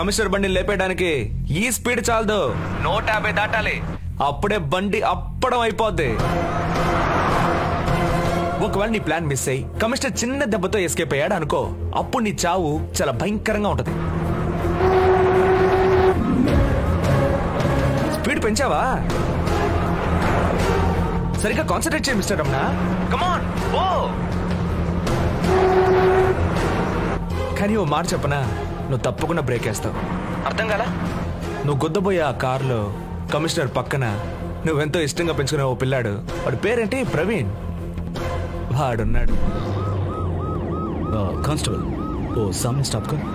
Commissioner బండిని లేపేయడానికి ఈ speed చాలదు నూట యాభై దాటాలి అప్పుడే బండి అప్పడం అయిపోద్ది ఒకవేళ నీ ప్లాన్ మిస్ అయ్యి కమిషనర్ చిన్న దెబ్బతో ఎస్కేప్ అయ్యాడు అనుకో అప్పుడు నీ చావు చాలా భయంకరంగా ఉంటది స్పీడ్ పెంచావా సరిగ్గా కాన్సన్ట్రేట్ చేయి మిస్టర్ రమణ కమాన్ ఓ కానీ ఓ మాట చెప్పనా నువ్వు తప్పకుండా బ్రేక్ వేస్తావు అర్థం కాలా నువ్వు గుద్దబోయే ఆ కారులో కమిషనర్ పక్కన నువ్వెంతో ఇష్టంగా పెంచుకునే ఓ పిల్లాడు వాడి పేరేంటి ప్రవీణ్ వాడున్నాడు कांस्टेबल वो सामने स्टॉप कर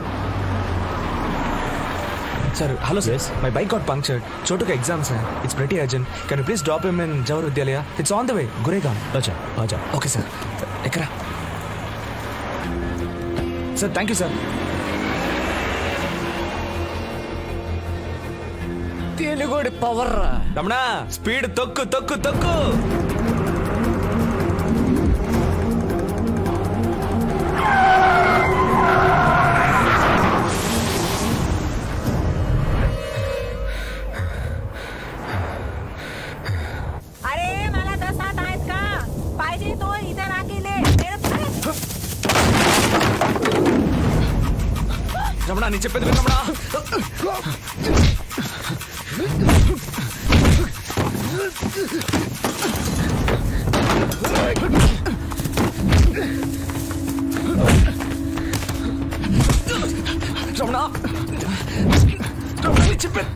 sir hello sir my bike got punctured చోటుకు exam sir it's very urgent can please drop him in Jawahar Vidyalaya it's on the way Gurgaon अच्छा आ जा ఓకే సార్ ఎక్కరా సార్ థ్యాంక్ యూ సార్ తెలుగుడి పవర్ రా రమణ స్పీడ్ తొక్కు తొక్కు తొక్కు अरे मला दस हात आहेत का पाहिजे तो इधर आके ले मेरे अरे, రమణ నీ చెప్పేది విను, రమణ రమణ రమణ నీ చెప్పేది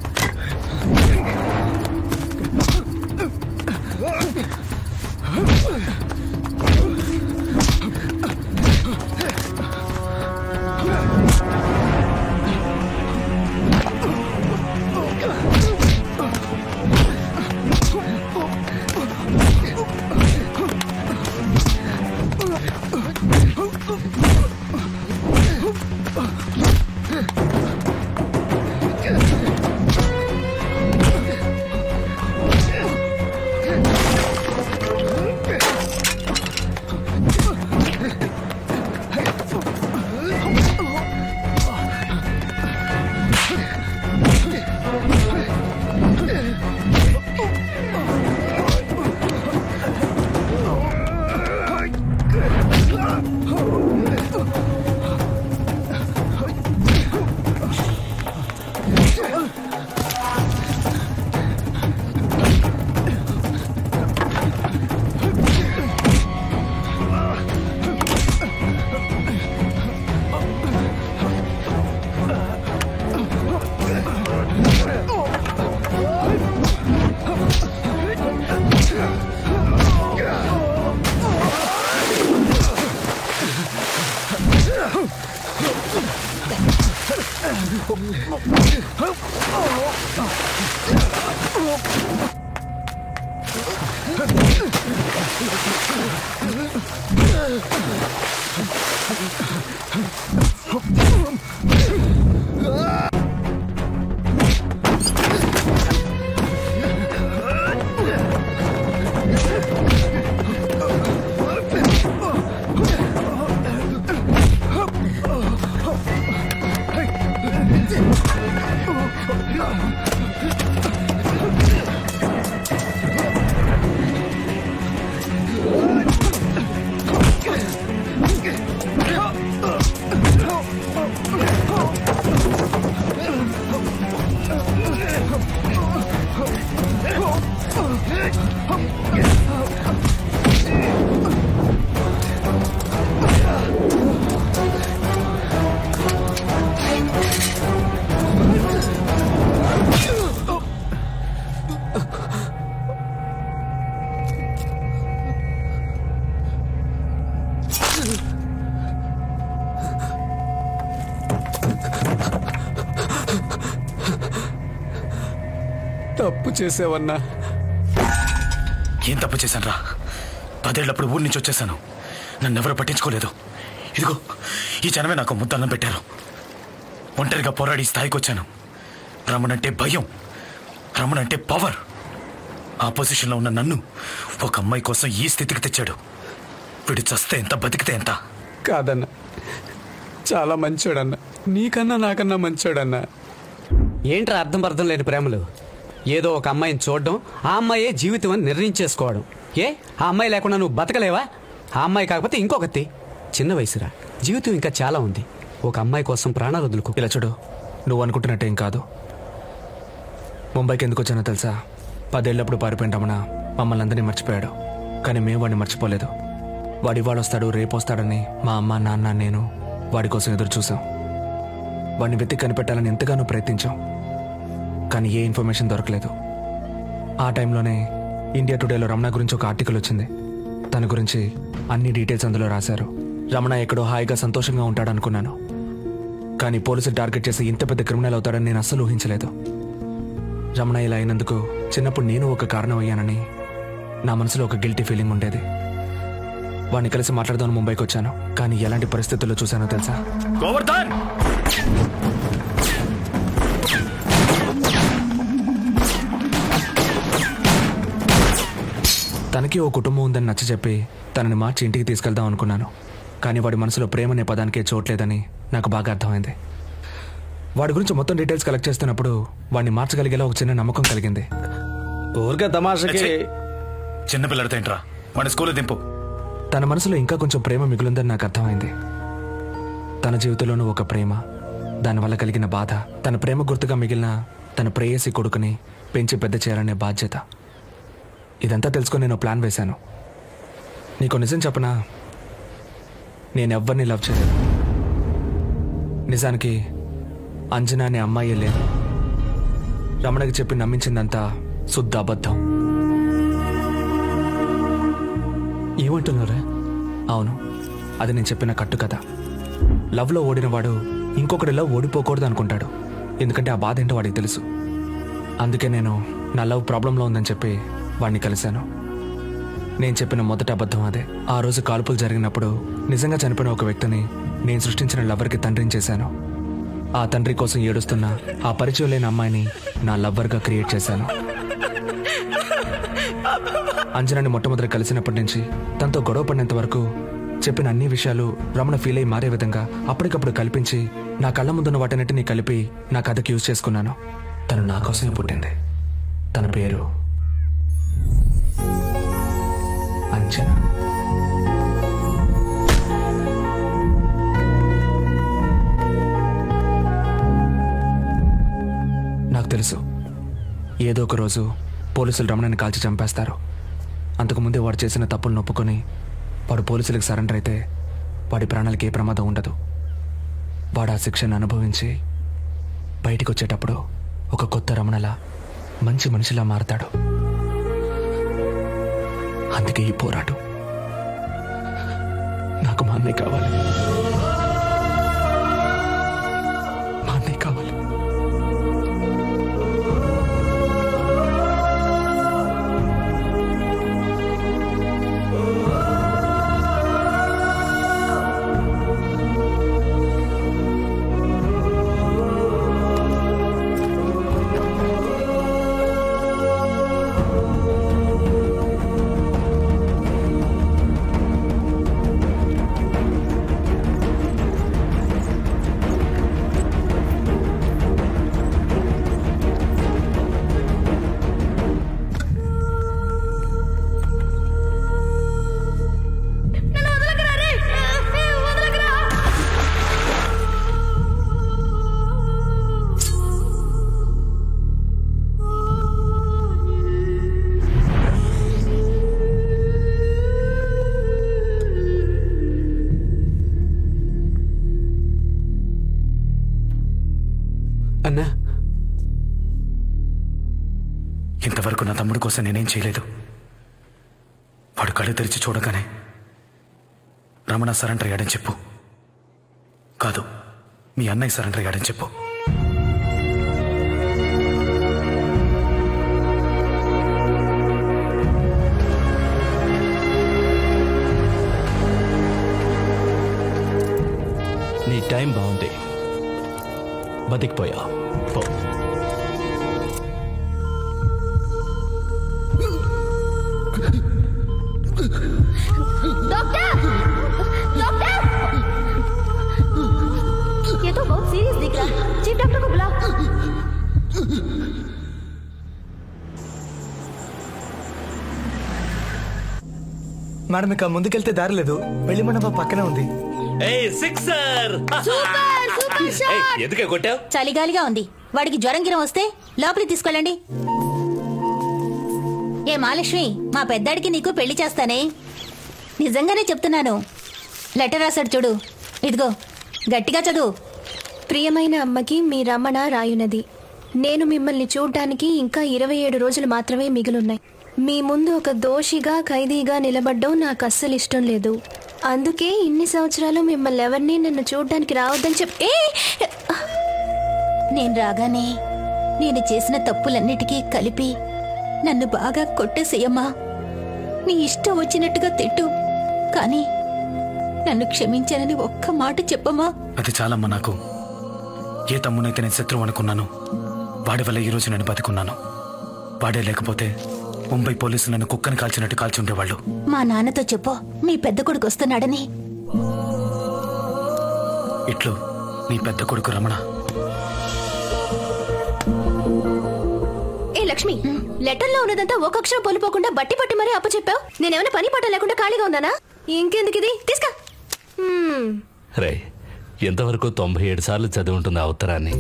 తప్పు చేసేవన్నా ఏం తప్పు చేశాను రా పదేళ్లప్పుడు ఊరి నుంచి వచ్చేసాను నన్ను ఎవరు పట్టించుకోలేదు ఇదిగో ఈ జనమే నాకు ముద్దన్నం పెట్టారు ఒంటరిగా పోరాడి ఈ స్థాయికి వచ్చాను రమణంటే భయం రమణంటే పవర్ ఆ పొజిషన్లో ఉన్న నన్ను ఒక అమ్మాయి కోసం ఈ స్థితికి తెచ్చాడు వీడు చస్తే ఎంత బతికితే ఎంత కాదన్న చాలా మంచోడన్న నీకన్నా నాకన్నా మంచోడన్నా ఏంట్రా అర్థం అర్థం లేని ప్రేమలు ఏదో ఒక అమ్మాయిని చూడడం ఆ అమ్మాయే జీవితం అని నిర్ణయించేసుకోవడం ఏ ఆ అమ్మాయి లేకుండా నువ్వు బతకలేవా ఆ అమ్మాయి కాకపోతే ఇంకొకటి చిన్న వయసురా జీవితం ఇంకా చాలా ఉంది ఒక అమ్మాయి కోసం ప్రాణాలు వదులుకో ఇలా చూడు నువ్వు అనుకుంటున్నట్టేం కాదు ముంబైకి ఎందుకు వచ్చానో తెలుసా పదేళ్ళప్పుడు పారిపోయిన రమణ మమ్మల్ని అందరినీ మర్చిపోయాడు కానీ మేము వాడిని మర్చిపోలేదు వాడు ఇవాళ వస్తాడు రేపు వస్తాడని మా అమ్మ నాన్న నేను వాడి కోసం ఎదురు చూసాం వాడిని వెతికి కనిపెట్టాలని ఎంతగానో ప్రయత్నించాం కానీ ఏ ఇన్ఫర్మేషన్ దొరకలేదు ఆ టైంలోనే ఇండియా టుడేలో రమణ గురించి ఒక ఆర్టికల్ వచ్చింది తన గురించి అన్ని డీటెయిల్స్ అందులో రాశారు రమణ ఎక్కడో హాయిగా సంతోషంగా ఉంటాడనుకున్నాను కానీ పోలీసులు టార్గెట్ చేసి ఇంత పెద్ద క్రిమినల్ అవుతాడని నేను అస్సలు ఊహించలేదు రమణ ఇలా అయినందుకు చిన్నప్పుడు నేను ఒక కారణం అయ్యానని నా మనసులో ఒక గిల్టీ ఫీలింగ్ ఉండేది వాడిని కలిసి మాట్లాడదామని ముంబైకి వచ్చాను కానీ ఎలాంటి పరిస్థితుల్లో చూశానో తెలుసా గోవర్ధన్ తనకి ఓ కుటుంబం ఉందని నచ్చ చెప్పి తనని మార్చి ఇంటికి తీసుకెళ్దాం అనుకున్నాను కానీ వాడి మనసులో ప్రేమ అనే పదానికే చోట్లేదని నాకు బాగా అర్థమైంది వాడి గురించి మొత్తం డీటెయిల్స్ కలెక్ట్ చేస్తున్నప్పుడు వాడిని మార్చగలిగేలా ఒక చిన్న నమ్మకం కలిగింది ఊరికే తమాషకి ఛీ! చిన్నపిల్లడితో ఏంట్రా వాడిని స్కూల్లో దింపు తన మనసులో ఇంకా కొంచెం ప్రేమ మిగులుందని నాకు అర్థమైంది తన జీవితంలోనూ ఒక ప్రేమ దానివల్ల కలిగిన బాధ తన ప్రేమ గుర్తుగా మిగిలిన తన ప్రేయసి కొడుకుని పెంచి పెద్ద చేయాలనే బాధ్యత ఇదంతా తెలుసుకొని నేను ప్లాన్ వేశాను నీకు నిజం చెప్పనా నేను ఎవ్వరిని లవ్ చేయలేదు నిజానికి అంజనా అనే అమ్మాయి లేదు రమణకి చెప్పి నమ్మించిందంతా శుద్ధ అబద్ధం ఏమంటున్నారా అవును అది నేను చెప్పిన కట్టు కథ లవ్లో ఓడినవాడు ఇంకొకటిలో ఓడిపోకూడదు అనుకుంటాడు ఎందుకంటే ఆ బాధ ఏంటో వాడికి తెలుసు అందుకే నేను నా లవ్ ప్రాబ్లంలో ఉందని చెప్పి వాడిని కలిశాను నేను చెప్పిన మొదటి అబద్ధం అదే ఆ రోజు కాల్పులు జరిగినప్పుడు నిజంగా చనిపోయిన ఒక వ్యక్తిని నేను సృష్టించిన లవర్కి తండ్రిని చేశాను ఆ తండ్రి కోసం ఏడుస్తున్న ఆ పరిచయం లేని అమ్మాయిని నా లవ్వర్గా క్రియేట్ చేశాను అంజనాని మొట్టమొదటి కలిసినప్పటి నుంచి తనతో గొడవ పడినంత వరకు చెప్పిన అన్ని విషయాలు రమణ ఫీల్ అయి మారే విధంగా అప్పటికప్పుడు కల్పించి నా కళ్ళ ముందున్న వాటన్నిటిని కలిపి నా కథకి యూజ్ చేసుకున్నాను తను నా కోసమే పుట్టింది తన పేరు అంజన నాకు తెలుసు ఏదో ఒక రోజు పోలీసులు రమణని కాల్చి చంపేస్తారు అంతకుముందే వాడు చేసిన తప్పులు నొప్పుకొని వాడు పోలీసులకు సరెండర్ అయితే వాడి ప్రాణాలకి ఏ ప్రమాదం ఉండదు వాడు ఆ శిక్షను అనుభవించి బయటికి వచ్చేటప్పుడు ఒక కొత్త రమణలా మంచి మనిషిలా మారతాడు అందుకే ఈ పోరాటం నాకు మా అన్నయ్య కావాలి మా అన్నయ్య కావాలి అన్నా ఇంతవరకు నా తమ్ముడి కోసం నేనేం చేయలేదు వాడు కళ్ళు తెరిచి చూడగానే రమణ సరెండర్ అయ్యాడని చెప్పు కాదు మీ అన్నయ్య సరెండర్ అయ్యాడని చెప్పు నీ టైం బాగుంది బతికిపోయా పో डॉक्टर डॉक्टर ये तो बहुत మేడం ఇక ముందుకెళ్తే దారి లేదు వెళ్ళి మండపం పక్కనే ఉంది ఏయ్ సిక్సర్ సూపర్ సూపర్ షాట్ ఎందుకే కొట్టావు చలిగాలిగా ఉంది వాడికి జ్వరం గిరం వస్తే లోపలికి తీసుకెళ్ళండి ఏ మహాలక్ష్మి మా పెద్దాడికి నీకు పెళ్లి చేస్తానే నిజంగానే చెప్తున్నాను లెటర్ రాశాడు చూడు ఇదిగో గట్టిగా చదువు ప్రియమైన అమ్మకి మీ రమణ రాయునది నేను మిమ్మల్ని చూడ్డానికి ఇంకా ఇరవై ఏడు రోజులు మాత్రమే మిగిలున్నాయి మీ ముందు ఒక దోషిగా ఖైదీగా నిలబడ్డం నాకు అస్సలు ఇష్టం లేదు అందుకే ఇన్ని సంవత్సరాలు మిమ్మల్ని ఎవరిని నన్ను చూడ్డానికి రావద్దని చెప్ ఏ నేను రాగానే నేను చేసిన తప్పులన్నిటికీ కలిపి నన్ను బాగా కొట్టేసేయమ్మా నీ ఇష్టం వచ్చినట్టుగా తిట్టు కానీ నన్ను క్షమించానని ఒక్క మాట చెప్పమ్మా అది చాలమ్మా నాకు ఏ తమ్మునైతే నేను శత్రువు అనుకున్నాను వాడి వల్ల ఈ రోజు నేను బతికున్నాను వాడే లేకపోతే ముంబై పోలీసులు నన్ను కుక్కని కాల్చినట్టు కాల్చి ఉండేవాళ్ళు మా నాన్నతో చెప్పు మీ పెద్ద కొడుకు వస్తున్నాడని ఇట్లు నీ పెద్ద కొడుకు రమణ ఏ లక్ష్మి లెటర్లో ఉన్నదంతా ఒక అక్షరం పొలిపోకుండా బట్టి పట్టి మరీ అప్పచెప్పావు నేనేమైనా పని పాట లేకుండా ఖాళీగా ఉందానా ఇంకెందుకు ఇది తీసుకా హ్మ్. రే ఎంతవరకు తొంభై ఏడు సార్లు చదివి ఉంటుంది ఆ ఉత్తరాన్ని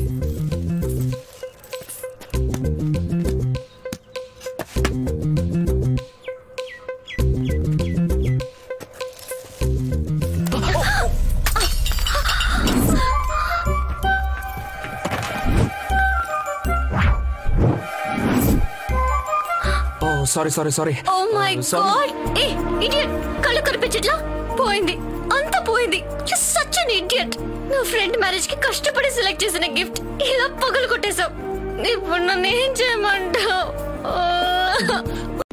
oh sorry sorry sorry oh my God a idiot కళ్ళు కనిపించట్లా పోయింది అంత పోయింది యు సచ్ అన్ ఇడియట్ నా ఫ్రెండ్ మ్యారేజ్ కి కష్టపడి సెలెక్ట్ చేసిన గిఫ్ట్ ఇలా పగలు కొట్టేశావు ఇప్పుడు నన్ను ఏం చేయమంటావు